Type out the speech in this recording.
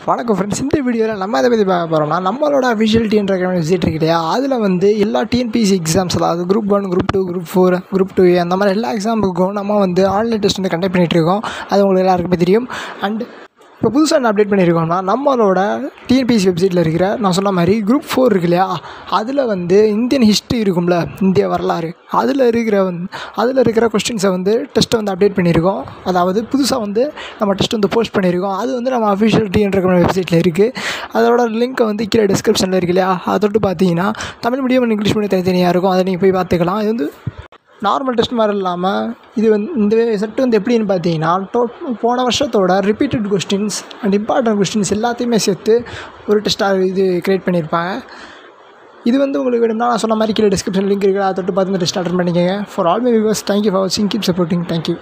வணக்கம் ஃப்ரெண்ட்ஸ் இந்த வீடியோவில் நம்ம எதை பற்றி பார்க்க போகிறோம்னா நம்மளோட அஃபிஷியல் டிஎன் வெப்சைட் இருக்கு இல்லையா அதில் வந்து எல்லா டிஎன்பிசி எக்ஸாம்ஸ் அதாவது group one group two group four group two அந்த மாதிரி எல்லா எக்ஸாமுக்கும் நம்ம வந்து ஆன்லைன் டெஸ்ட் வந்து கண்டக்ட் பண்ணிகிட்டு இருக்கோம் அது உங்களுக்கு எல்லாருக்குமே தெரியும் அண்ட் இப்போ புதுசாக என்ன அப்டேட் பண்ணியிருக்கோம்னா நம்மளோட டிஎன்பிசி வெப்சைட்டில் இருக்கிற நான் சொன்ன மாதிரி குரூப் ஃபோர் இருக்கு இல்லையா அதில் வந்து இந்தியன் ஹிஸ்ட்ரி இருக்கும்ல இந்திய வரலாறு அதில் இருக்கிற வந்து அதில் இருக்கிற கொஸ்டின்ஸை வந்து டெஸ்ட்டை வந்து அப்டேட் பண்ணியிருக்கோம் அதாவது புதுசாக வந்து நம்ம டெஸ்ட் வந்து போஸ்ட் பண்ணியிருக்கோம் அது வந்து நம்ம அஃபிஷியல் டிஎன் வெப்சைட்டில் இருக்குது அதோட லிங்க்கை வந்து கீழே டிஸ்கிரிப்ஷனில் இருக்கு இல்லையா அதை தொட்டு பார்த்தீங்கன்னா தமிழ் மீடியம் இங்கிலீஷ் மீடியம் தனித்தனியாக இருக்கும் அதை நீங்கள் போய் பார்த்துக்கலாம் இது வந்து நார்மல் டெஸ்ட் மாதிரி இல்லாமல் இது வந்து இந்த செட் வந்து எப்படின்னு பார்த்தீங்கன்னா டோ போன வருஷத்தோட repeated questions and important questions எல்லாத்தையுமே சேர்த்து ஒரு டெஸ்ட்டாக இது க்ரியேட் பண்ணியிருப்பாங்க இது வந்து உங்களுக்கு வேணும்னா நான் சொன்ன மாதிரி கீழே டிஸ்கிரிப்ஷன் லிங்க் இருக்குது அதை தொட்டு பார்த்து இந்த டெஸ்ட் அட்டன் பண்ணிக்கங்க for all my viewers thank you for வாட்சிங் கீப் சப்போர்ட்டிங் தேங்க்யூ